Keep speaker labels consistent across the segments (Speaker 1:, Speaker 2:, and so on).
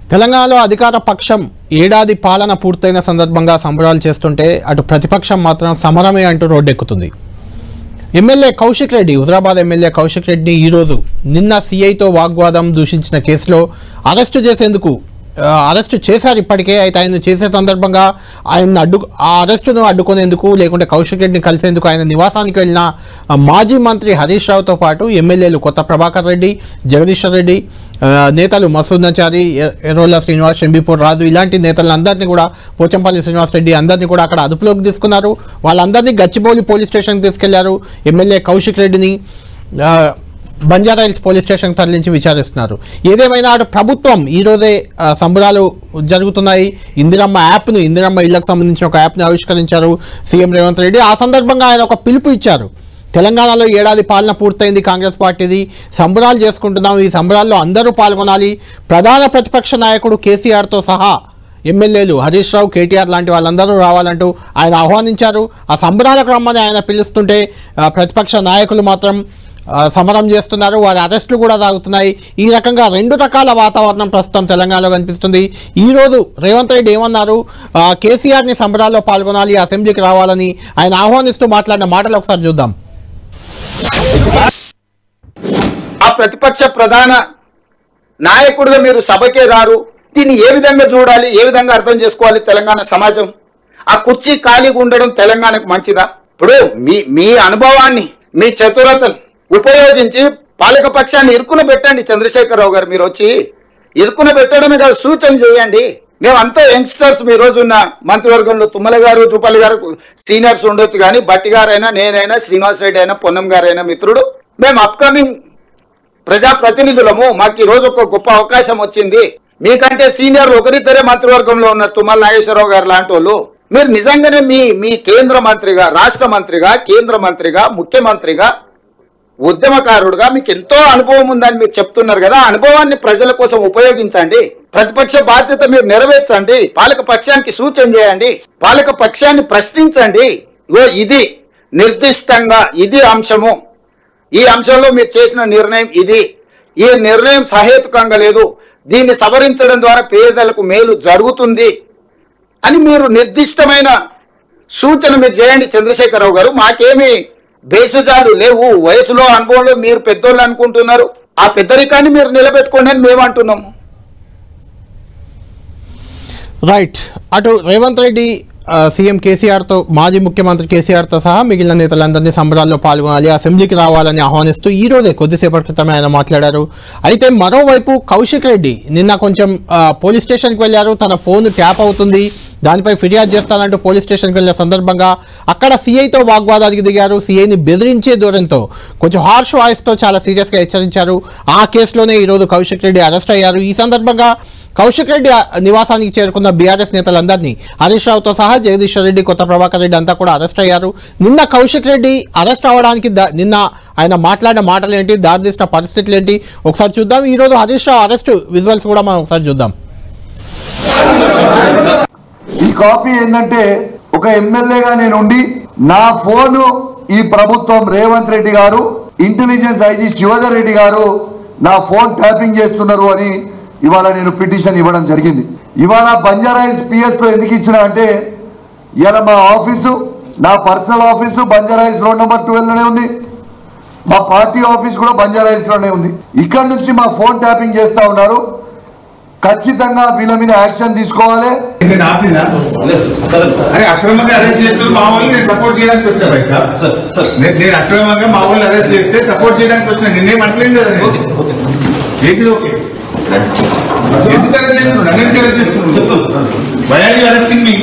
Speaker 1: తెలంగాణలో అధికార పక్షం ఏడాది పాలన పూర్తయిన సందర్భంగా సంబరాలు చేస్తుంటే అటు ప్రతిపక్షం మాత్రం సమరమే అంటూ రోడ్డెక్కుతుంది ఎమ్మెల్యే కౌశిక్ రెడ్డి హుజరాబాద్ ఎమ్మెల్యే కౌశిక్ రెడ్డిని ఈరోజు నిన్న సీఐతో వాగ్వాదం దూషించిన కేసులో అరెస్టు చేసేందుకు ఆ, అరెస్టు చేశారు ఇప్పటికే అయితే ఆయన చేసే సందర్భంగా ఆయన అడ్డు ఆ అరెస్టును అడ్డుకునేందుకు లేకుంటే కౌశిక్ రెడ్డిని కలిసేందుకు ఆయన నివాసానికి వెళ్ళిన ఆ, మాజీ మంత్రి హరీష్ రావుతో పాటు ఎమ్మెల్యేలు కొత్త ప్రభాకర్ రెడ్డి జగదీశ్వర్ రెడ్డి ఆ, నేతలు మసూద్ నచారి ఎ- ఎర్రోళ్ళ శ్రీనివాస్ షంబీపూర్ రాజు ఇలాంటి నేతలందరినీ కూడా పోచంపల్లి శ్రీనివాస్ రెడ్డి అందరినీ కూడా అక్కడ అదుపులోకి తీసుకున్నారు వాళ్ళందరినీ గచ్చిబౌలి పోలీస్ స్టేషన్కి తీసుకెళ్లారు ఎమ్మెల్యే కౌశిక్ రెడ్డిని ఆ, బంజారా హిల్స్ పోలీస్ స్టేషన్కి తరలించి విచారిస్తున్నారు ఏదేమైనా అటు ప్రభుత్వం ఈరోజే ఆ, సంబరాలు జరుగుతున్నాయి ఇందిరమ్మ యాప్ను ఇందిరమ్మ ఇళ్లకు సంబంధించిన ఒక యాప్ను ఆవిష్కరించారు సీఎం రేవంత్ రెడ్డి ఆ సందర్భంగా ఆయన ఒక పిలుపు ఇచ్చారు తెలంగాణలో ఏడాది పాలన పూర్తయింది కాంగ్రెస్ పార్టీది సంబరాలు చేసుకుంటున్నాం ఈ సంబరాల్లో అందరూ పాల్గొనాలి ప్రధాన ప్రతిపక్ష నాయకుడు కేసీఆర్తో సహా ఎమ్మెల్యేలు హరీష్ రావు కేటీఆర్ లాంటి వాళ్ళందరూ రావాలంటూ ఆయన ఆహ్వానించారు ఆ సంబరాలకు రమ్మని ఆయన పిలుస్తుంటే ఆ, ప్రతిపక్ష నాయకులు మాత్రం ఆ, సమరం చేస్తున్నారు వారి అరెస్టులు కూడా సాగుతున్నాయి ఈ రకంగా రెండు రకాల వాతావరణం ప్రస్తుతం తెలంగాణలో కనిపిస్తుంది ఈ రోజు రేవంత్ రెడ్డి ఏమన్నారు ఆ, కేసీఆర్ని సంబరాల్లో పాల్గొనాలి అసెంబ్లీకి రావాలని ఆయన ఆహ్వానిస్తూ మాట్లాడిన మాటలు ఒకసారి చూద్దాం
Speaker 2: ఆ ప్రతిపక్ష ప్రధాన నాయకుడిగా మీరు సభకే రారు దీన్ని ఏ విధంగా చూడాలి ఏ విధంగా అర్థం చేసుకోవాలి తెలంగాణ సమాజం ఆ కుర్చీ ఖాళీగా ఉండడం తెలంగాణకు మంచిదా ఇప్పుడు మీ మీ అనుభవాన్ని మీ చతురతను ఉపయోగించి పాలక పక్షాన్ని ఇరుకున పెట్టండి చంద్రశేఖరరావు గారు మీరు వచ్చి ఇరుకున పెట్టడమే కాదు సూచన చేయండి మేమంతా యంగ్స్టర్స్ మీ రోజు ఉన్న మంత్రివర్గంలో తుమ్మల గారు రూపాలి గారు సీనియర్స్ ఉండొచ్చు కానీ బట్టి గారైనా నేనైనా శ్రీనివాస్ రెడ్డి అయినా పొన్నం గారైనా మిత్రుడు మేము అప్కమింగ్ ప్రజాప్రతినిధులము మాకు ఈ రోజు ఒక గొప్ప అవకాశం వచ్చింది మీకంటే సీనియర్ ఒకరిద్దరే మంత్రివర్గంలో ఉన్నారు తుమ్మల నాగేశ్వరరావు గారు లాంటి వాళ్ళు మీరు నిజంగానే మీ మీ కేంద్ర మంత్రిగా రాష్ట్ర మంత్రిగా కేంద్ర మంత్రిగా ముఖ్యమంత్రిగా ఉద్యమకారుడుగా మీకు ఎంతో అనుభవం ఉందని మీరు చెప్తున్నారు కదా ఆ అనుభవాన్ని ప్రజల కోసం ఉపయోగించండి ప్రతిపక్ష బాధ్యత మీరు నెరవేర్చండి పాలక పక్షానికి సూచన చేయండి పాలక పక్షాన్ని ప్రశ్నించండి ఇగో ఇది నిర్దిష్టంగా ఇది అంశము ఈ అంశంలో మీరు చేసిన నిర్ణయం ఇది ఈ నిర్ణయం సహేతుకంగా లేదు దీన్ని సవరించడం ద్వారా పేదలకు మేలు జరుగుతుంది అని మీరు నిర్దిష్టమైన సూచన మీరు చేయండి చంద్రశేఖరరావు గారు మాకేమి భేషజాలు లేవు వయసులో అనుభవంలో మీరు పెద్దోళ్ళు అనుకుంటున్నారు ఆ పెద్దరికాన్ని మీరు నిలబెట్టుకోండి అని మేము అంటున్నాము
Speaker 1: రైట్ అటు రేవంత్ రెడ్డి ఆ, సీఎం కేసీఆర్తో మాజీ ముఖ్యమంత్రి కేసీఆర్తో సహా మిగిలిన నేతలందరినీ సంబరాల్లో పాల్గొనాలి అసెంబ్లీకి రావాలని ఆహ్వానిస్తూ ఈ రోజే కొద్దిసేపటి క్రితమే ఆయన మాట్లాడారు అయితే మరోవైపు కౌశిక్ రెడ్డి నిన్న కొంచెం ఆ, పోలీస్ స్టేషన్కి వెళ్ళారు తన ఫోన్ ట్యాప్ అవుతుంది దానిపై ఫిర్యాదు చేస్తానంటూ పోలీస్ స్టేషన్కి వెళ్ళిన సందర్భంగా అక్కడ సీఐతో వాగ్వాదానికి దిగారు సీఐని బెదిరించే దూరంతో కొంచెం హార్ష్ వాయిస్తో చాలా సీరియస్గా హెచ్చరించారు ఆ కేసులోనే ఈరోజు కౌశిక్ రెడ్డి అరెస్ట్ అయ్యారు ఈ సందర్భంగా కౌశిక్ రెడ్డి నివాసానికి చేరుకున్న బీఆర్ఎస్ నేతలందరినీ హరీష్ రావుతో సహా జగదీశ్వర్ రెడ్డి కొత్త ప్రభాకర్ రెడ్డి అంతా కూడా అరెస్ట్ అయ్యారు నిన్న కౌశిక్ రెడ్డి అరెస్ట్ అవ్వడానికి ద- నిన్న ఆయన మాట్లాడిన మాటలు ఏంటి దారితీసిన పరిస్థితులు ఏంటి ఒకసారి చూద్దాం ఈ రోజు హరీష్ రావు అరెస్ట్ విజువల్స్ కూడా మనం ఒకసారి చూద్దాం
Speaker 3: ఈ కాపీ ఏంటంటే ఒక ఎమ్మెల్యేగా నేను ఉండి నా ఫోను ఈ ప్రభుత్వం రేవంత్ రెడ్డి గారు ఇంటెలిజెన్స్ ఐజీ శివధర్ రెడ్డి గారు నా ఫోన్ ట్యాపింగ్ చేస్తున్నారు అని ఇవాళ నేను పిటిషన్ ఇవ్వడం జరిగింది ఇవాళ బంజారాయిల్స్ పిఎస్ లో ఎందుకు ఇచ్చిన అంటే ఇవాళ మా ఆఫీసు నా personal office Banjara Hills road number twelve లోనే ఉంది మా పార్టీ ఆఫీస్ కూడా బంజారాయిల్స్ లోనే ఉంది ఇక్కడ నుంచి మా ఫోన్ ట్యాపింగ్ చేస్తా ఉన్నారు ఖచ్చితంగా వీళ్ళ మీద యాక్షన్ తీసుకోవాలి
Speaker 4: నేను ఆపినా అరే అక్రమంగా అరెస్ట్ చేస్తున్న మా వాళ్ళని నేను సపోర్ట్ చేయడానికి వచ్చిన భాయ్ సార్ నేను నేను అక్రమంగా మా వాళ్ళని అరెస్ట్ చేస్తే సపోర్ట్ చేయడానికి వచ్చిన నిన్నేం అంటలేదు కదా నేను ఏంటిది ఓకే ఎందుకు అరెస్ట్ చేస్తున్నాడు నన్ను ఎందుకు అరెస్ట్ చేస్తున్నాడు why are you arresting me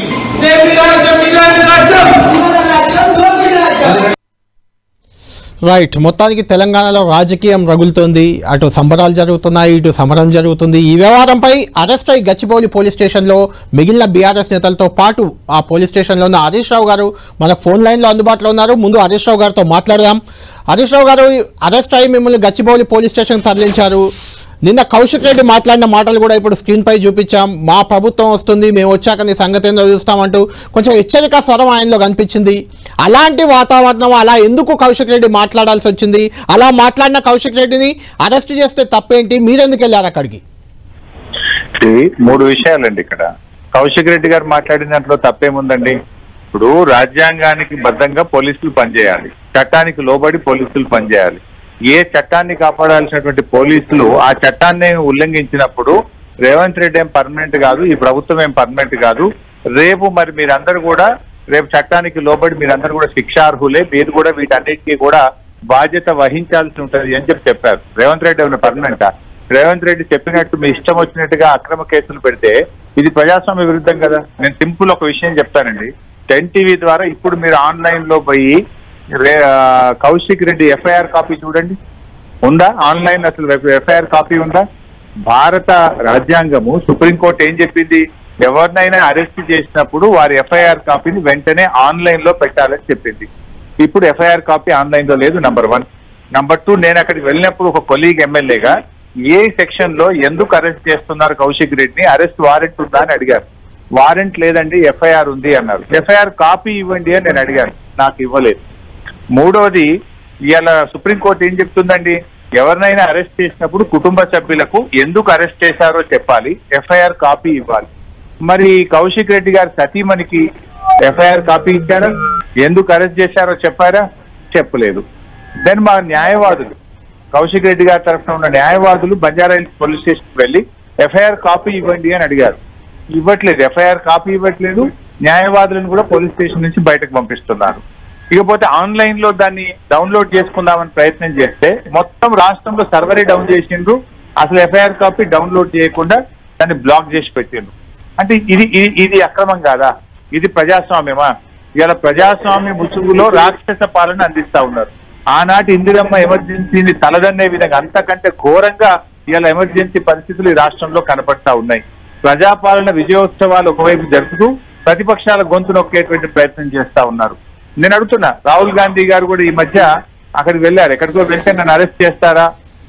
Speaker 1: right మొత్తానికి తెలంగాణలో రాజకీయం రగులుతోంది అటు సంబరాలు జరుగుతున్నాయి ఇటు సమరం జరుగుతుంది ఈ వ్యవహారంపై అరెస్ట్ అయి గచ్చిబౌలి పోలీస్ స్టేషన్లో మిగిలిన బీఆర్ఎస్ నేతలతో పాటు ఆ పోలీస్ స్టేషన్లో ఉన్న హరీష్ రావు గారు మన ఫోన్ లైన్లో అందుబాటులో ఉన్నారు ముందు హరీష్ రావు గారితో మాట్లాడదాం హరీష్ రావు గారు అరెస్ట్ అయి మిమ్మల్ని గచ్చిబౌలి పోలీస్ స్టేషన్ తరలించారు నిన్న కౌశిక్ రెడ్డి మాట్లాడిన మాటలు కూడా ఇప్పుడు స్క్రీన్ పై చూపించాం మా ప్రభుత్వం వస్తుంది మేము వచ్చాక నీ సంగతి ఏందో చూస్తామంటూ కొంచెం హెచ్చరిక స్వరం ఆయనలో కనిపించింది అలాంటి వాతావరణం అలా ఎందుకు కౌశిక్ రెడ్డి మాట్లాడాల్సి వచ్చింది అలా మాట్లాడిన కౌశిక్ రెడ్డిని అరెస్ట్ చేస్తే తప్పేంటి మీరెందుకు వెళ్ళారు అక్కడికి
Speaker 5: ఇది మూడు విషయాలండి ఇక్కడ కౌశిక్ రెడ్డి గారు మాట్లాడిన దాంట్లో తప్పేముందండి ఇప్పుడు రాజ్యాంగానికి బద్ధంగా పోలీసులు పనిచేయాలి చట్టానికి లోబడి పోలీసులు పనిచేయాలి ఏ చట్టాన్ని కాపాడాల్సినటువంటి పోలీసులు ఆ చట్టాన్ని ఉల్లంఘించినప్పుడు రేవంత్ రెడ్డి ఏం పర్మనెంట్ కాదు ఈ ప్రభుత్వం ఏం పర్మనెంట్ కాదు రేపు మరి మీరందరూ కూడా రేపు చట్టానికి లోబడి మీరందరూ కూడా శిక్షార్హులే మీరు కూడా వీటన్నిటికీ కూడా బాధ్యత వహించాల్సి ఉంటది అని చెప్పి చెప్పారు రేవంత్ రెడ్డి ఏమైనా పర్మనెంటా రేవంత్ రెడ్డి చెప్పినట్టు మీ ఇష్టం వచ్చినట్టుగా అక్రమ కేసులు పెడితే ఇది ప్రజాస్వామ్య విరుద్ధం కదా నేను సింపుల్ ఒక విషయం చెప్తానండి టెన్ టీవీ ద్వారా ఇప్పుడు మీరు ఆన్లైన్ లో పోయి రే- ఆ, కౌశిక్ రెడ్డి ఎఫ్ఐఆర్ కాపీ చూడండి ఉందా ఆన్లైన్ అసలు ఎఫ్ఐఆర్ కాపీ ఉందా భారత రాజ్యాంగము సుప్రీంకోర్టు ఏం చెప్పింది ఎవరినైనా అరెస్ట్ చేసినప్పుడు వారి ఎఫ్ఐఆర్ కాపీని వెంటనే ఆన్లైన్ లో పెట్టాలని చెప్పింది ఇప్పుడు ఎఫ్ఐఆర్ కాపీ ఆన్లైన్ లో లేదు నంబర్ వన్ నంబర్ టూ నేను అక్కడికి వెళ్ళినప్పుడు ఒక కొలీగ్ ఎమ్మెల్యేగా ఏ సెక్షన్ లో ఎందుకు అరెస్ట్ చేస్తున్నారు కౌశిక్ రెడ్డిని అరెస్ట్ వారెంట్ ఉందా అని అడిగారు వారెంట్ లేదండి ఎఫ్ఐఆర్ ఉంది అన్నారు ఎఫ్ఐఆర్ కాపీ ఇవ్వండి అని నేను అడిగాను నాకు ఇవ్వలేదు మూడోది ఇవాళ సుప్రీంకోర్టు ఏం చెప్తుందండి ఎవరినైనా అరెస్ట్ చేసినప్పుడు కుటుంబ సభ్యులకు ఎందుకు అరెస్ట్ చేశారో చెప్పాలి ఎఫ్ఐఆర్ కాపీ ఇవ్వాలి మరి కౌశిక్ రెడ్డి గారి సతీమణికి ఎఫ్ఐఆర్ కాపీ ఇచ్చారా ఎందుకు అరెస్ట్ చేశారో చెప్పారా చెప్పలేదు దెన్ మా న్యాయవాదులు కౌశిక్ రెడ్డి గారి తరఫున ఉన్న న్యాయవాదులు బంజారాహిల్స్ పోలీస్ స్టేషన్ వెళ్ళి ఎఫ్ఐఆర్ కాపీ ఇవ్వండి అని అడిగారు ఇవ్వట్లేదు ఎఫ్ఐఆర్ కాపీ ఇవ్వట్లేదు న్యాయవాదులను కూడా పోలీస్ స్టేషన్ నుంచి బయటకు పంపిస్తున్నారు ఇకపోతే ఆన్లైన్ లో దాన్ని డౌన్లోడ్ చేసుకుందామని ప్రయత్నం చేస్తే మొత్తం రాష్ట్రంలో సర్వరే డౌన్ చేసిండ్రు అసలు ఎఫ్ఐఆర్ కాపీ డౌన్లోడ్ చేయకుండా దాన్ని బ్లాక్ చేసి పెట్టిండ్రు అంటే ఇది ఇది ఇది అక్రమం కాదా ఇది ప్రజాస్వామ్యమా ఇవాళ ప్రజాస్వామ్య ముసుగులో రాక్షస పాలన అందిస్తా ఉన్నారు ఆనాటి ఇందిరమ్మ ఎమర్జెన్సీని తలదన్నే విధంగా అంతకంటే ఘోరంగా ఇవాళ ఎమర్జెన్సీ పరిస్థితులు ఈ రాష్ట్రంలో కనపడతా ఉన్నాయి ప్రజాపాలన విజయోత్సవాలు ఒకవైపు జరుపుతూ ప్రతిపక్షాల గొంతు నొక్కేటువంటి ప్రయత్నం చేస్తా ఉన్నారు నేను అడుగుతున్నా రాహుల్ గాంధీ గారు కూడా ఈ మధ్య అక్కడికి వెళ్ళారు ఎక్కడికో వెళ్తే నన్ను అరెస్ట్ చేస్తారా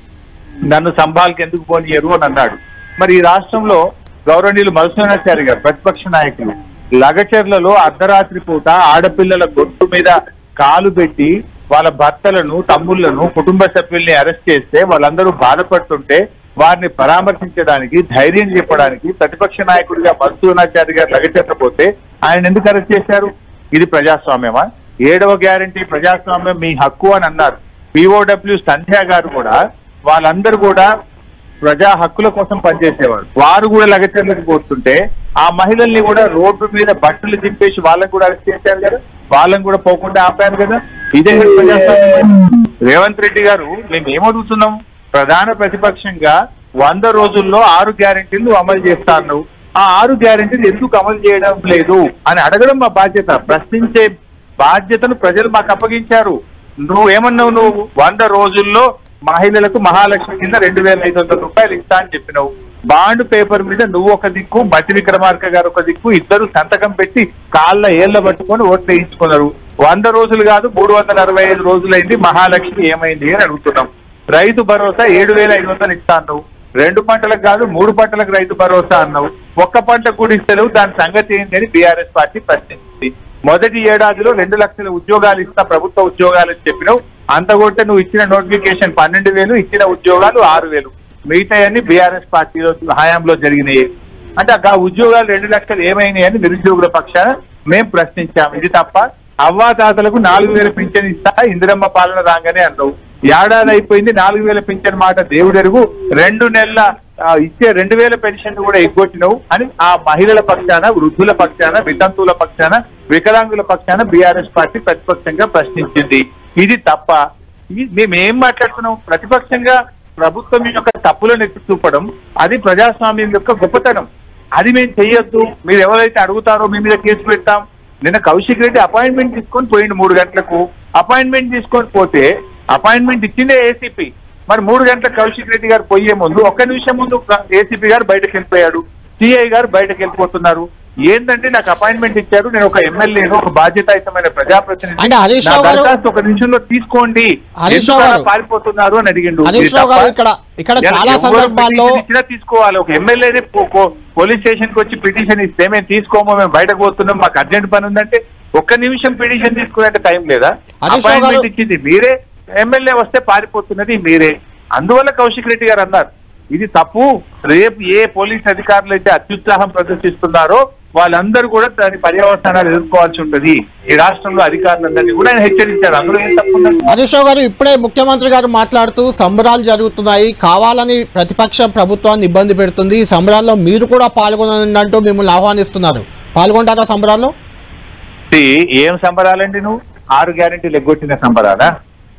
Speaker 5: నన్ను సంభాల్కి ఎందుకు పోనీయరు అని అన్నాడు మరి ఈ రాష్ట్రంలో గౌరవనీయులు మధుసూనాచారి గారు ప్రతిపక్ష నాయకులు లగచర్లలో అర్ధరాత్రి పూట ఆడపిల్లల గొంతు మీద కాలు పెట్టి వాళ్ళ భర్తలను తమ్ముళ్లను కుటుంబ సభ్యుల్ని అరెస్ట్ చేస్తే వాళ్ళందరూ బాధపడుతుంటే వారిని పరామర్శించడానికి ధైర్యం చెప్పడానికి ప్రతిపక్ష నాయకుడిగా మధుసూనాచారి గారు లగచర్ల పోతే ఆయన ఎందుకు అరెస్ట్ చేశారు ఇది ప్రజాస్వామ్యమా ఏడవ గ్యారంటీ ప్రజాస్వామ్యం మీ హక్కు అని అన్నారు పిఓడబ్ల్యూ సంధ్య గారు కూడా వాళ్ళందరూ కూడా ప్రజా హక్కుల కోసం పనిచేసేవారు వారు కూడా లగచర్లకు పోతుంటే ఆ మహిళల్ని కూడా రోడ్డు మీద బట్టలు దింపేసి వాళ్ళని కూడా అరెస్ట్ చేశారు కదా వాళ్ళని కూడా పోకుండా ఆపారు కదా ఇదే కదా ప్రజాస్వామ్యం రేవంత్ రెడ్డి గారు మేము ఏమడుగుతున్నాం ప్రధాన ప్రతిపక్షంగా వంద రోజుల్లో ఆరు గ్యారెంటీలు అమలు చేస్తాను ఆ ఆరు గ్యారెంటీలు ఎందుకు అమలు చేయడం లేదు అని అడగడం మా బాధ్యత ప్రశ్నించే బాధ్యతను ప్రజలు మాకు అప్పగించారు నువ్వు ఏమన్నావు నువ్వు వంద రోజుల్లో మహిళలకు మహాలక్ష్మి కింద రెండు వేల ఐదు వందల రూపాయలు ఇస్తా అని చెప్పినావు బాండ్ పేపర్ మీద నువ్వు ఒక దిక్కు బతి విక్రమార్క గారు ఒక దిక్కు ఇద్దరు సంతకం పెట్టి కాళ్ళ ఏళ్ల పట్టుకొని ఓట్లు వేయించుకున్నారు వంద రోజులు కాదు మూడు వందల అరవై ఐదు రోజులైంది మహాలక్ష్మి ఏమైంది అని అడుగుతున్నాం రైతు భరోసా ఏడు వేల ఐదు వందలు ఇస్తా అన్నావు రెండు పంటలకు కాదు మూడు పంటలకు రైతు భరోసా అన్నావు ఒక్క పంట కూడా ఇస్తలేవు దాని సంగతి ఏంటి అని బీఆర్ఎస్ పార్టీ ప్రశ్నించింది మొదటి ఏడాదిలో రెండు లక్షల ఉద్యోగాలు ఇస్తా ప్రభుత్వ ఉద్యోగాలు అని చెప్పినావు అంత కొట్టే నువ్వు ఇచ్చిన నోటిఫికేషన్ పన్నెండు వేలు ఇచ్చిన ఉద్యోగాలు ఆరు వేలు మిగతాయన్ని బీఆర్ఎస్ పార్టీలో హయాంలో జరిగినాయి అంటే ఆ ఉద్యోగాలు రెండు లక్షలు ఏమైనాయి అని నిరుద్యోగుల పక్షాన మేము ప్రశ్నించాం ఇది తప్ప అవ్వాతాతలకు నాలుగు వేల పింఛన్ ఇస్తా ఇందిరమ్మ పాలన రాగానే అన్నావు ఏడాది అయిపోయింది నాలుగు వేల పింఛన్ మాట దేవుడెరుగు రెండు నెలల ఆ, ఇచ్చే రెండు వేల పెన్షన్ కూడా ఎగ్గొట్టినవు అని ఆ మహిళల పక్షాన వృద్ధుల పక్షాన వితంతువుల పక్షాన వికలాంగుల పక్షాన బీఆర్ఎస్ పార్టీ ప్రతిపక్షంగా ప్రశ్నించింది ఇది తప్ప ఇది మేము ఏం మాట్లాడుతున్నాం ప్రతిపక్షంగా ప్రభుత్వం యొక్క తప్పులను ఎత్తి చూపడం అది ప్రజాస్వామ్యం యొక్క గొప్పతనం అది మేము చెయ్యొద్దు మీరు ఎవరైతే అడుగుతారో మీ మీద కేసు పెడతాం నిన్న కౌశిక్ రెడ్డి అపాయింట్మెంట్ తీసుకొని పోయిండు మూడు గంటలకు అపాయింట్మెంట్ తీసుకొని పోతే అపాయింట్మెంట్ ఇచ్చిందే ఏసీపీ మరి మూడు గంటలకు కౌశిక్ రెడ్డి గారు పోయే ముందు ఒక్క నిమిషం ముందు ఏసీపీ గారు బయటకు వెళ్ళిపోయాడు సిఐ గారు బయటకు వెళ్ళిపోతున్నారు ఏంటంటే నాకు అపాయింట్మెంట్ ఇచ్చారు నేను ఒక ఎమ్మెల్యేను ఒక బాధ్యతాయుతమైన ప్రజాప్రతినిధి
Speaker 1: అంటే హరీష్
Speaker 5: నా
Speaker 1: రావు గారు-
Speaker 5: దరఖాస్తు ఒక నిమిషంలో తీసుకోండి
Speaker 1: హరీష్
Speaker 5: ఎందుకు
Speaker 1: రావు
Speaker 5: అలా
Speaker 1: గారు-
Speaker 5: పారిపోతున్నారు అని అడిగిండు
Speaker 1: హరీష్
Speaker 5: ఇది
Speaker 1: రావు గారు
Speaker 5: తప్ప?
Speaker 1: ఇక్కడ ఇక్కడ
Speaker 5: ఎవరు
Speaker 1: చాలా సందర్భాల్లో
Speaker 5: పిటిషన్ ఇచ్చినా తీసుకోవాలి ఒక ఎమ్మెల్యేనే పో- పో- పోలీస్ స్టేషన్ కి వచ్చి పిటిషన్ ఇస్తే మేము తీసుకోమో మేము బయటకు పోతున్నాం మాకు అర్జెంట్ పని ఉందంటే ఒక్క నిమిషం పిటిషన్ తీసుకునే టైం లేదా
Speaker 1: హరీష్ రావు
Speaker 5: అపాయింట్మెంట్
Speaker 1: గారు-
Speaker 5: ఇచ్చింది మీరే ఎమ్మెల్యే వస్తే పారిపోతున్నది మీరే అందువల్ల కౌశిక్ రెడ్డి గారు అన్నారు ఇది తప్పు రేపు ఏ పోలీస్ అధికారులు అయితే అత్యుత్సాహం ప్రదర్శిస్తున్నారో వాళ్ళందరూ కూడా దాని పర్యవసానాలు ఎదుర్కోవాల్సి ఉంటుంది ఈ రాష్ట్రంలో అధికారులందరినీ కూడా ఆయన హెచ్చరించారు అందులో ఏం తప్పు ఉందండి?
Speaker 1: హరీష్ రావు గారు ఇప్పుడే ముఖ్యమంత్రి గారు మాట్లాడుతూ సంబరాలు జరుగుతున్నాయి కావాలని ప్రతిపక్ష ప్రభుత్వాన్ని ఇబ్బంది పెడుతుంది ఈ సంబరాల్లో మీరు కూడా పాల్గొనండి అంటూ మిమ్మల్ని ఆహ్వానిస్తున్నారు పాల్గొంటారా సంబరాల్లో
Speaker 5: ఇది ఏం సంబరాలండి నువ్వు ఆరు గ్యారెంటీలు ఎగ్గొట్టిన సంబరాలా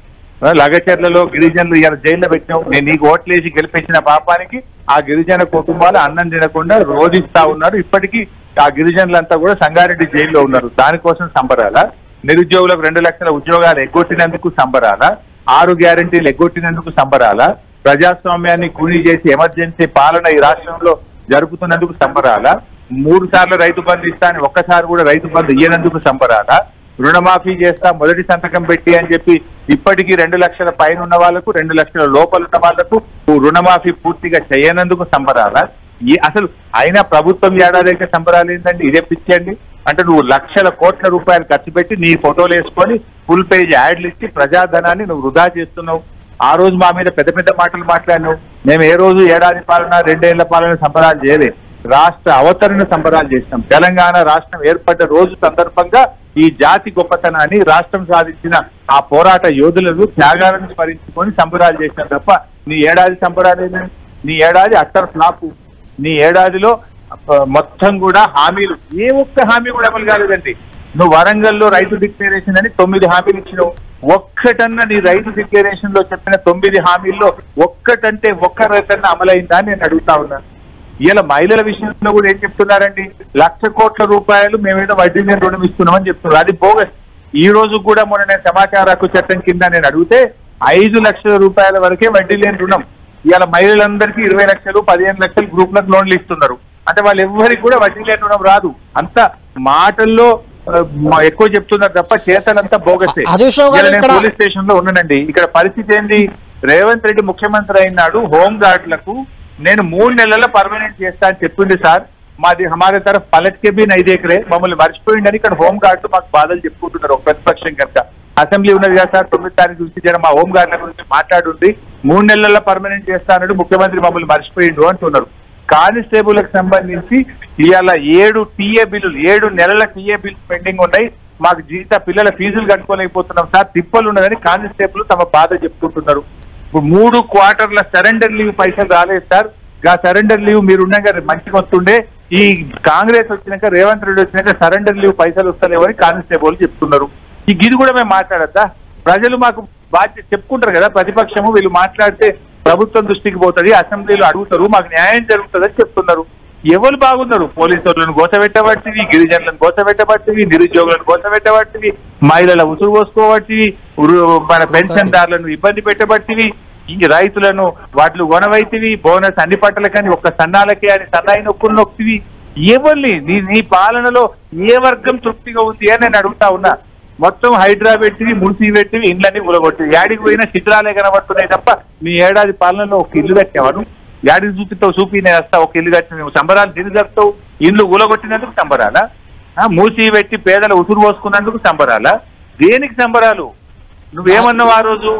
Speaker 5: ఆ, లగచర్లలో గిరిజనులు ఇలా జైల్లో పెట్టినావు నేను నీకు ఓట్లేసి గెలిపించిన పాపానికి ఆ గిరిజన కుటుంబాలు అన్నం తినకుండా రోధిస్తా ఉన్నారు ఇప్పటికీ ఆ గిరిజనులంతా కూడా సంగారెడ్డి జైల్లో ఉన్నారు దానికోసం సంబరాల నిరుద్యోగులకు రెండు లక్షల ఉద్యోగాలు ఎగ్గొట్టినందుకు సంబరాల ఆరు గ్యారెంటీలు ఎగ్గొట్టినందుకు సంబరాల ప్రజాస్వామ్యాన్ని కూలీ చేసి ఎమర్జెన్సీ పాలన ఈ రాష్ట్రంలో జరుపుతున్నందుకు సంబరాల మూడు సార్లు రైతు బంధు ఇస్తా అని ఒక్కసారి కూడా రైతు బంధు ఇయ్యనందుకు సంబరాల రుణమాఫీ చేస్తా మొదటి సంతకం పెట్టి అని చెప్పి ఇప్పటికీ రెండు లక్షల పైన ఉన్న వాళ్ళకు రెండు లక్షల లోపల ఉన్న వాళ్ళకు రుణమాఫీ పూర్తిగా చేయనందుకు సంబరాల ఈ అసలు అయినా ప్రభుత్వం ఏడాదికి సంబరాలు ఏంటండి ఇదే పిచ్చండి అంటే నువ్వు లక్షల కోట్ల రూపాయలు ఖర్చు పెట్టి నీ ఫోటోలు వేసుకొని ఫుల్ పేజ్ యాడ్లు ఇచ్చి ప్రజాధనాన్ని నువ్వు వృధా చేస్తున్నావు ఆ రోజు మా మీద పెద్ద పెద్ద మాటలు మాట్లాడినావు మేము ఏ రోజు ఏడాది పాలన రెండేళ్ల పాలన సంబరాలు చేయలేదు రాష్ట్ర అవతరణ సంబరాలు చేసినాం తెలంగాణ రాష్ట్రం ఏర్పడ్డ రోజు సందర్భంగా ఈ జాతి గొప్పతనాన్ని రాష్ట్రం సాధించిన ఆ పోరాట యోధులను త్యాగాలను స్మరించుకొని సంబరాలు చేసినాం తప్ప నీ ఏడాది సంబరాలు ఏంటండి? నీ ఏడాది అట్టర్ ఫ్లాప్ నీ ఏడాదిలో ఆ, మొత్తం కూడా హామీలు ఏ ఒక్క హామీ కూడా అమలు కాలేదండి నువ్వు వరంగల్లో రైతు డిక్లరేషన్ అని తొమ్మిది హామీలు ఇచ్చినావు ఒక్కటన్నా నీ రైతు డిక్లరేషన్ లో చెప్పిన తొమ్మిది హామీల్లో ఒక్కటంటే ఒక్క రైతన్న అమలైందా అని నేను అడుగుతా ఉన్నాను ఇలా మహిళల విషయంలో కూడా ఏం చెప్తున్నారండి లక్ష కోట్ల రూపాయలు మేమేదో వడ్డీ మీద రుణం ఇస్తున్నామని చెప్తున్నారు అది బోగస్ ఈ రోజు కూడా మొన్న నేను సమాచార హక్కు చట్టం కింద నేను అడిగితే ఐదు లక్షల రూపాయల వరకే వడ్డీ లేని రుణం ఇవాళ మహిళలందరికీ ఇరవై లక్షలు పదిహేను లక్షలు గ్రూప్లకు లోన్లు ఇస్తున్నారు అంటే వాళ్ళు ఎవ్వరికి కూడా వడ్డీ లేని రుణం రాదు అంత మాటల్లో ఆ, మ- ఎక్కువ చెప్తున్నారు తప్ప చేతలంతా బోగసే
Speaker 1: హరీష్ రావు గారు
Speaker 5: ఇవాళ నేను
Speaker 1: ఇక్కడ-
Speaker 5: పోలీస్ స్టేషన్ లో ఉన్నానండి ఇక్కడ పరిస్థితి ఏంది రేవంత్ రెడ్డి ముఖ్యమంత్రి అయినాడు హోం గార్డులకు నేను మూడు నెలల పర్మనెంట్ చేస్తా అని చెప్పింది సార్ మాది హమారే తరఫ్ పలట్కే బి నై దేకరే మమ్మల్ని మర్చిపోయిందని ఇక్కడ హోం గార్డు మాకు బాధలు చెప్పుకుంటున్నారు ఒక ప్రతిపక్షం కనుక అసెంబ్లీ ఉన్నది కదా సార్ తొమ్మిది తారీఖు చూసి జర మా హోం గార్డుల గురించి మాట్లాడుంది మూడు నెలల పర్మనెంట్ చేస్తానడు ముఖ్యమంత్రి మమ్మల్ని మర్చిపోయిండు అంటున్నారు కానిస్టేబుల్ కి సంబంధించి ఇవాళ ఏడు టీఏ బిల్లులు ఏడు నెలల టీఏ బిల్లు పెండింగ్ ఉన్నాయి మాకు జీత పిల్లల ఫీజులు కట్టుకోలేకపోతున్నాం సార్ తిప్పలు ఉన్నదని కానిస్టేబుల్ తమ బాధ చెప్పుకుంటున్నారు ఇప్పుడు మూడు క్వార్టర్ల సరెండర్ లీవ్ పైసలు రాలేదు సార్ గా సరెండర్ లీవ్ మీరు ఉండగా మంచిగా వస్తుండే ఈ కాంగ్రెస్ వచ్చినాక రేవంత్ రెడ్డి వచ్చినాక సరెండర్ లీవ్ పైసలు వస్తలేవని కానిస్టేబుల్ చెప్తున్నారు ఈ గిది కూడా మేము మాట్లాడద్దా ప్రజలు మాకు బాధ్యత చెప్పుకుంటారు కదా ప్రతిపక్షము వీళ్ళు మాట్లాడితే ప్రభుత్వం దృష్టికి పోతుంది అసెంబ్లీలో అడుగుతారు మాకు న్యాయం జరుగుతుందని చెప్తున్నారు ఎవరు బాగున్నారు పోలీసులను గోసపెట్టబట్టివి గిరిజనులను గోసపెట్టబట్టివి నిరుద్యోగులను గోసపెట్టబట్టివి మహిళల ఉసురు పోసుకోబట్టివి ఉరు- మన పెన్షన్దారులను ఇబ్బంది పెట్టబట్టివి ఈ రైతులను వాటిలు కొనవైతివి బోనస్ అన్ని పంటలకని ఒక్క సన్నాలకే అని సన్నాయి నొక్కులు నొక్కివి ఎవరిని నీ నీ పాలనలో ఏ వర్గం తృప్తిగా ఉంది అని నేను అడుగుతా ఉన్నా మొత్తం హైడ్రా పెట్టివి మున్సి పెట్టివి ఇండ్లన్నీ కూలగొట్టి యాడికి పోయినా చిత్రాలే కనబడుతున్నాయి తప్ప మీ ఏడాది పాలనలో ఒక ఇల్లు కట్టేవాడు యాడికి చూపిస్తావు చూపి నేను వస్తా ఒక ఇల్లు కట్టి నువ్వు సంబరాలు తిరిగి జరుపుతావు ఇల్లు కూలగొట్టినందుకు సంబరాలా ఆ, మూసి పెట్టి పేదల ఉసురు పోసుకున్నందుకు సంబరాలా దేనికి సంబరాలు నువ్వేమన్నావు ఆ రోజు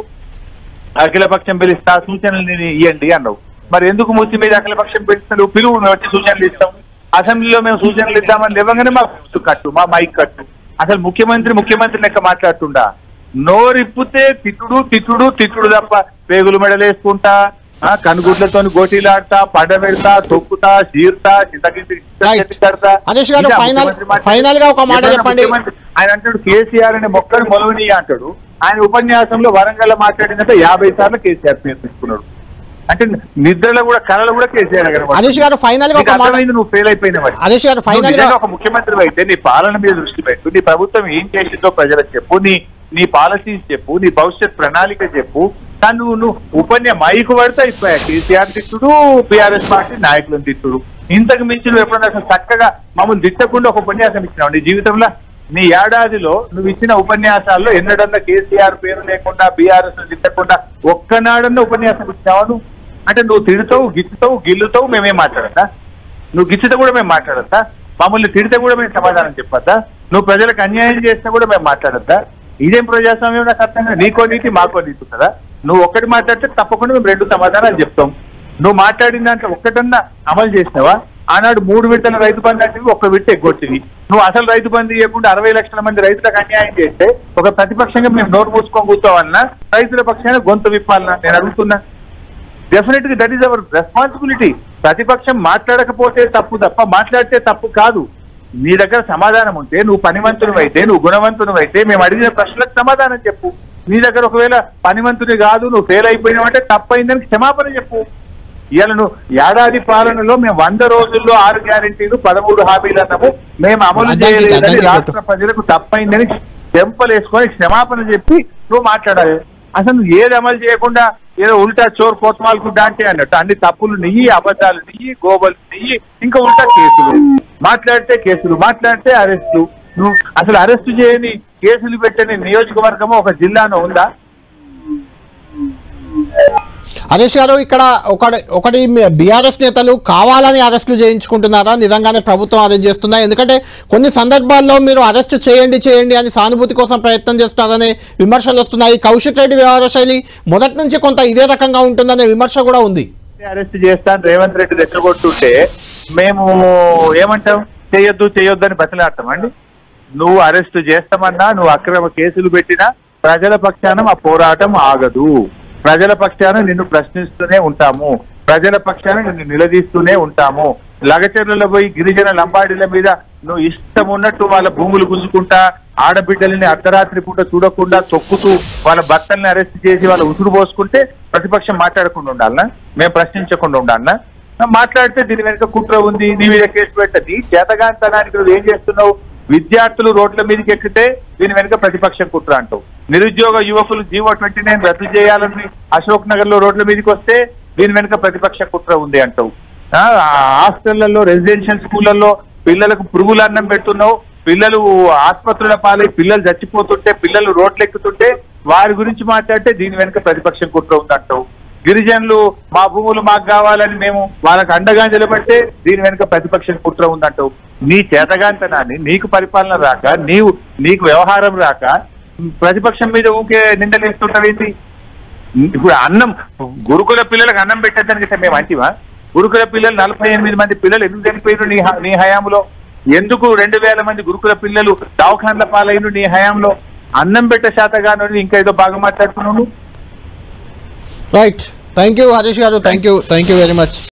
Speaker 5: అఖిలపక్షం పిలుస్తా సూచనలు నేను ఇవ్వండి అన్నావు మరి ఎందుకు మూసి మీద అఖిలపక్షం పిలుస్తావు పిలువు మేము వచ్చి సూచనలు ఇస్తాం అసెంబ్లీలో మేము సూచనలు ఇద్దామని ఇవ్వగానే మాకు కట్టు మా మైక్ కట్టు అసలు ముఖ్యమంత్రి ముఖ్యమంత్రి లెక్క మాట్లాడుతుండా నోరిప్పితే తిట్టుడు తిట్టుడు తిట్టుడు తప్ప పేగులు మెడలేసుకుంటా ఆ, కనుగుడ్లతో గోటీలాడతా పడ పెడతా తొక్కుతా చీరుతా చింతకింటి
Speaker 1: Right. హరీష్ గారు, final- final గా ఒక మాట చెప్పండి.
Speaker 5: ఆయన అంటాడు కేసీఆర్ అనే మొక్కను మొలవని అంటాడు ఆయన ఉపన్యాసంలో వరంగల్ మాట్లాడినంత యాభై సార్లు కేసీఆర్ పేరు తీసుకున్నాడు అంటే నిద్రలో కూడా కళలు కూడా కేసీఆర్ గారు
Speaker 1: హరీష్ గారు ఫైనల్ గా
Speaker 5: నీకు
Speaker 1: ఒక మాట
Speaker 5: అర్థమైంది నువ్వు ఫెయిల్ అయిపోయినవని
Speaker 1: హరీష్ గారు
Speaker 5: నువ్వు
Speaker 1: ఫైనల్ గా
Speaker 5: నిజంగా ఒక ముఖ్యమంత్రి అయితే నీ పాలన మీద దృష్టి పెట్టు నీ ప్రభుత్వం ఏం చేసిందో ప్రజలకు చెప్పు నీ నీ పాలసీస్ చెప్పు నీ భవిష్యత్ ప్రణాళిక చెప్పు కానీ నువ్వు నువ్వు ఉపన్య మైకు పడితే అయిపోయా కేసీఆర్ తిట్టుడు బీఆర్ఎస్ పార్టీ నాయకులను తిట్టుడు ఇంతకు మించి నువ్వు ఎప్పుడన్నా అసలు చక్కగా మమ్మల్ని తిట్టకుండా ఒక ఉపన్యాసం ఇచ్చినావు నీ జీవితంలో నీ ఏడాదిలో నువ్వు ఇచ్చిన ఉపన్యాసాల్లో ఎన్నడన్నా కేసీఆర్ పేరు లేకుండా బీఆర్ఎస్ తిట్టకుండా ఒక్కనాడన్నా ఉపన్యాసం ఇచ్చినావా నువ్వు అంటే నువ్వు తిడతావు గిచ్చుతావు గిల్లుతావు మేమేం మాట్లాడతా నువ్వు గిచ్చితే కూడా మేము మాట్లాడద్దా మమ్మల్ని తిడితే కూడా మేము సమాధానం చెప్పొద్దా నువ్వు ప్రజలకు అన్యాయం చేస్తే కూడా మేము మాట్లాడద్దా ఇదేం ప్రజాస్వామ్యం నాకు అర్థం కాదు నీకో నీతి మాకో నీతి కదా నువ్వు ఒక్కటి మాట్లాడితే తప్పకుండా మేము రెండు సమాధానాలు చెప్తాం నువ్వు మాట్లాడిన దాంట్లో ఒక్కటన్నా అమలు చేసినావా ఆనాడు మూడు విడతల రైతు బంధు అంటే ఒక్క విడత ఎగ్గొట్టివి నువ్వు అసలు రైతు బంధు ఇవ్వకుండా అరవై లక్షల మంది రైతులకు అన్యాయం చేస్తే ఒక ప్రతిపక్షంగా మేము నోరు మూసుకొని కూర్చోవాలన్నా రైతుల పక్షాన గొంతు విప్పాలన్నా నేను అడుగుతున్నా డెఫినెట్ గా దట్ ఈస్ అవర్ రెస్పాన్సిబిలిటీ ప్రతిపక్షం మాట్లాడకపోతే తప్పు తప్ప మాట్లాడితే తప్పు కాదు నీ దగ్గర సమాధానం ఉంటే నువ్వు పనివంతుడు అయితే నువ్వు గుణవంతుడు అయితే మేము అడిగిన ప్రశ్నలకు సమాధానం చెప్పు నీ దగ్గర ఒకవేళ పనివంతుని కాదు నువ్వు ఫెయిల్ అయిపోయినావంటే తప్పైందని క్షమాపణ చెప్పు ఇవాళ నువ్వు ఏడాది పాలనలో మేము వంద రోజుల్లో ఆరు గ్యారెంటీలు పదమూడు హామీలు అన్నాము మేము అమలు
Speaker 1: అద్దంకి,
Speaker 5: చేయలేదని
Speaker 1: అద్దంకి
Speaker 5: రాష్ట్ర ప్రజలకు తప్పైందని చెంపలేసుకొని క్షమాపణ చెప్పి నువ్వు మాట్లాడాలి అసలు నువ్వు ఏది అమలు చేయకుండా ఏదో ఉల్టా చోర్ కోతమాలకు డాంటే అన్నట్టు అన్ని తప్పులు నెయ్యి అబద్ధాలు నెయ్యి గోబలు నెయ్యి ఇంకా ఉల్టా కేసులు మాట్లాడితే కేసులు మాట్లాడితే అరెస్టులు నువ్వు అసలు అరెస్టు చేయని కేసులు పెట్టని నియోజకవర్గము ఒక జిల్లాలో ఉందా
Speaker 1: హరీష్ గారు ఇక్కడ ఒకటి ఒకటి బీఆర్ఎస్ నేతలు కావాలని అరెస్టులు చేయించుకుంటున్నారా నిజంగానే ప్రభుత్వం అరెస్ట్ చేస్తుందా ఎందుకంటే కొన్ని సందర్భాల్లో మీరు అరెస్ట్ చేయండి చేయండి అని సానుభూతి కోసం ప్రయత్నం చేస్తున్నారనే విమర్శలు వస్తున్నాయి కౌశిక్ రెడ్డి వ్యవహార శైలి మొదటి నుంచి కొంత ఇదే రకంగా ఉంటుందనే విమర్శ కూడా ఉంది
Speaker 5: అరెస్ట్ చేస్తాను రేవంత్ రెడ్డి రెచ్చగొట్టుంటే మేము ఏమంటాం చేయొద్దు చేయొద్దు అని బతిలాడతాం అండి నువ్వు అరెస్ట్ చేస్తామన్నా నువ్వు అక్రమ కేసులు పెట్టినా ప్రజల పక్షాన మా పోరాటం ఆగదు ప్రజల పక్షాన నిన్ను ప్రశ్నిస్తూనే ఉంటాము ప్రజల పక్షాన నిన్ను నిలదీస్తూనే ఉంటాము లగచర్లలో పోయి గిరిజన లంబాడీల మీద నువ్వు ఇష్టం ఉన్నట్టు వాళ్ళ భూములు గుంజుకుంటా ఆడబిడ్డలని అర్ధరాత్రి పూట చూడకుండా తొక్కుతూ వాళ్ళ భర్తల్ని అరెస్ట్ చేసి వాళ్ళ ఉసురు పోసుకుంటే ప్రతిపక్షం మాట్లాడకుండా ఉండాలనా మేము ప్రశ్నించకుండా ఉండాలనా మాట్లాడితే దీని వెనుక కుట్ర ఉంది నీ మీద కేసు పెట్టది చేతగాంతనానికి నువ్వు ఏం చేస్తున్నావు విద్యార్థులు రోడ్ల మీదకి ఎక్కితే దీని వెనుక ప్రతిపక్షం కుట్ర అంటావు నిరుద్యోగ యువకులు జీవో ట్వంటీ నైన్ రద్దు చేయాలని అశోక్ నగర్ లో రోడ్ల మీదకి వస్తే దీని వెనుక ప్రతిపక్ష కుట్ర ఉంది అంటావు ఆ, హాస్టళ్లలో రెసిడెన్షియల్ స్కూళ్లలో పిల్లలకు పురుగుల అన్నం పెడుతున్నావు పిల్లలు ఆసుపత్రుల పాలై పిల్లలు చచ్చిపోతుంటే పిల్లలు రోడ్లు ఎక్కుతుంటే వారి గురించి మాట్లాడితే దీని వెనుక ప్రతిపక్షం కుట్ర ఉందంటావు గిరిజనులు మా భూములు మాకు కావాలని మేము వాళ్ళకి అండగా నిలబడితే దీని వెనుక ప్రతిపక్షం కుట్ర ఉందంటావు నీ చేతగాంతనాన్ని నీకు పరిపాలన రాక నీవు నీకు వ్యవహారం రాక ప్రతిపక్షం మీద ఊకే నిందలేస్తుంటావేంటి ఇప్పుడు అన్నం గురుకుల పిల్లలకు అన్నం పెట్టద్దని చెప్పి మేము అంటివా గురుకుల పిల్లలు నలభై ఎనిమిది మంది పిల్లలు ఎందుకు చనిపోయారు నీ హ- నీ హయాంలో ఎందుకు రెండు వేల మంది గురుకుల పిల్లలు దవాఖాన్ల పాలైన నీ హయాంలో అన్నం పెట్ట శాతగాను ఇంకా ఏదో బాగా మాట్లాడుతున్నావు నువ్వు?
Speaker 1: Right thank you Harish garu thank you thank you very much